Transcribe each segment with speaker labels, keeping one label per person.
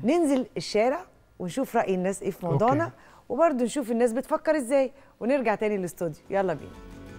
Speaker 1: ننزل الشارع ونشوف راي الناس ايه في موضوعنا
Speaker 2: أوكي.
Speaker 1: وبرضه نشوف الناس بتفكر ازاي ونرجع تاني الاستوديو يلا بينا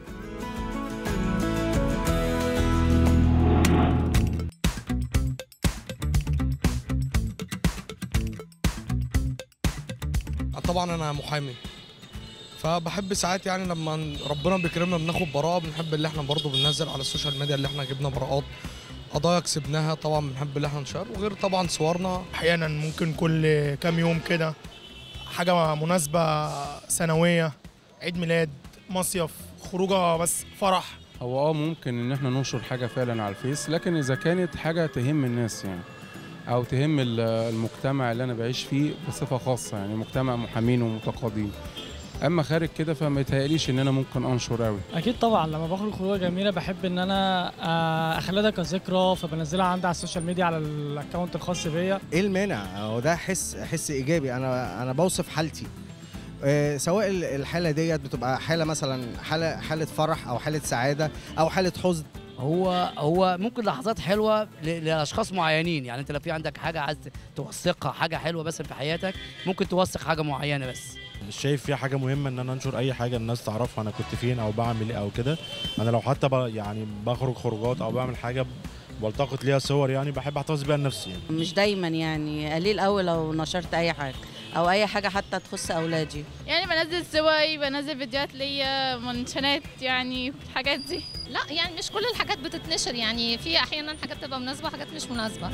Speaker 3: طبعا انا محامي فبحب ساعات يعني لما ربنا بيكرمنا بناخد براءه بنحب اللي احنا برضه بننزل على السوشيال ميديا اللي احنا جبنا براءات قضايا كسبناها طبعا بنحب اللي احنا نشار وغير طبعا صورنا
Speaker 4: احيانا ممكن كل كام يوم كده حاجه مناسبه سنويه عيد ميلاد مصيف خروجه بس فرح
Speaker 5: هو اه ممكن ان احنا ننشر حاجه فعلا على الفيس لكن اذا كانت حاجه تهم الناس يعني او تهم ال- المجتمع اللي انا بعيش فيه بصفه خاصه يعني مجتمع محامين ومتقاضين اما خارج كده فما يتهيأليش ان انا ممكن انشر قوي
Speaker 6: اكيد طبعا لما بخرج خروجه جميله بحب ان انا آه، اخليها ده كذكرى فبنزلها عندي على السوشيال ميديا على الاكونت الخاص بيا
Speaker 7: ايه المانع هو ده حس حس ايجابي انا انا بوصف حالتي آه، سواء ال- الحاله ديت بتبقى حاله مثلا حاله حاله فرح او حاله سعاده او حاله حزن
Speaker 8: هو هو ممكن لحظات حلوه ل- لاشخاص معينين يعني انت لو في عندك حاجه عايز توثقها حاجه حلوه بس في حياتك ممكن توثق حاجه معينه بس
Speaker 9: مش شايف فيها حاجه مهمه ان انا انشر اي حاجه الناس تعرفها انا كنت فين او بعمل ايه او كده انا لو حتى ب... يعني بخرج خروجات او بعمل حاجه بلتقط ليها صور يعني بحب احتفظ بيها لنفسي يعني
Speaker 10: مش دايما يعني قليل قوي لو نشرت اي حاجه او اي حاجه حتى تخص اولادي
Speaker 11: يعني بنزل صوري بنزل فيديوهات ليا منشنات يعني الحاجات دي
Speaker 12: لا يعني مش كل الحاجات بتتنشر يعني في احيانا حاجات بتبقى مناسبه وحاجات مش مناسبه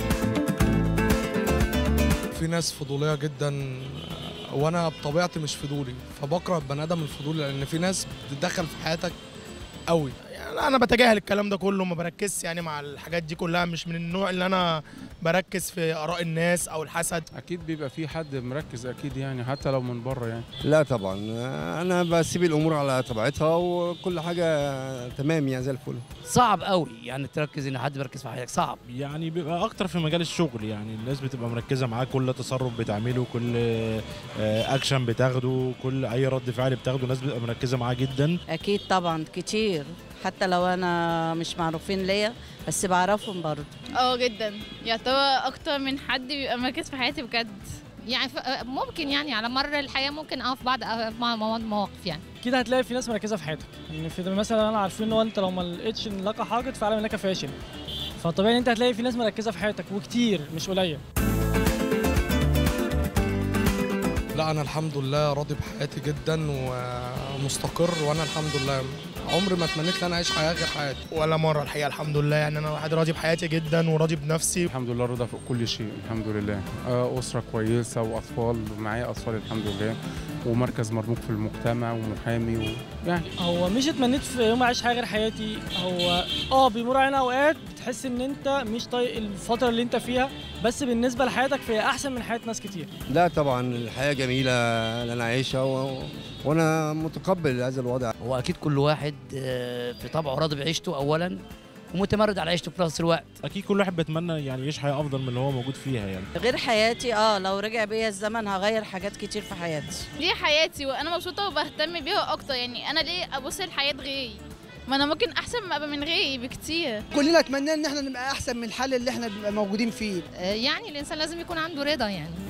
Speaker 3: في ناس فضوليه جدا وانا بطبيعتي مش فضولي فبكره البني ادم الفضولي لان في ناس بتتدخل في حياتك قوي
Speaker 4: يعني انا بتجاهل الكلام ده كله ما بركزش يعني مع الحاجات دي كلها مش من النوع اللي انا بركز في اراء الناس او الحسد
Speaker 5: اكيد بيبقى في حد مركز اكيد يعني حتى لو من بره يعني
Speaker 13: لا طبعا انا بسيب الامور على طبيعتها وكل حاجه تمام يعني زي الفل
Speaker 8: صعب قوي يعني تركز ان حد بيركز في حياتك صعب
Speaker 9: يعني بيبقى اكتر في مجال الشغل يعني الناس بتبقى مركزه معاك كل تصرف بتعمله كل آه، اكشن بتاخده كل اي رد فعل بتاخده الناس بتبقى مركزه معاه جدا
Speaker 10: اكيد طبعا كتير حتى لو انا مش معروفين ليا بس بعرفهم برضه
Speaker 11: اه جدا يعتبر اكتر من حد بيبقى مركز في حياتي بجد
Speaker 12: يعني ف- ممكن يعني على مر الحياه ممكن اه في بعض آه، مع- مع- مواقف يعني
Speaker 6: اكيد هتلاقي في ناس مركزه في حياتك يعني في مثلا انا عارفين ان هو انت لو ما لقيتش إن لك حاجه فعلا انك فاشل فطبيعي ان انت هتلاقي في ناس مركزه في حياتك وكتير مش قليل
Speaker 3: لا انا الحمد لله راضي بحياتي جدا ومستقر وانا الحمد لله عمري ما اتمنيت ان انا اعيش حياه غير حياتي
Speaker 4: ولا مره الحقيقه الحمد لله يعني انا واحد راضي بحياتي جدا وراضي بنفسي
Speaker 5: الحمد لله رضا فوق كل شيء الحمد لله آه، اسره كويسه واطفال معايا اطفال الحمد لله ومركز مرموق في المجتمع ومحامي و... يعني
Speaker 6: هو مش اتمنيت في يوم اعيش حاجه غير حياتي هو اه بيمر علينا اوقات بتحس ان انت مش طايق الفتره اللي انت فيها بس بالنسبه لحياتك فهي احسن من حياه ناس كتير
Speaker 13: لا طبعا الحياه جميله اللي انا عايشها و... وانا متقبل هذا الوضع
Speaker 8: هو اكيد كل واحد آه، في طبعه راضي بعيشته اولا ومتمرد على عيشته في نفس الوقت
Speaker 9: اكيد كل واحد بيتمنى يعني يعيش حياه افضل من اللي هو موجود فيها يعني
Speaker 10: غير حياتي اه لو رجع بيا الزمن هغير حاجات كتير في حياتي
Speaker 11: دي حياتي وانا مبسوطه وبهتم بيها اكتر يعني انا ليه ابص لحياه غيري ما انا ممكن احسن ما ابقى من غيري بكتير
Speaker 14: كلنا اتمنى ان احنا نبقى احسن من الحال اللي احنا بنبقى موجودين فيه
Speaker 12: آه، يعني الانسان لازم يكون عنده رضا يعني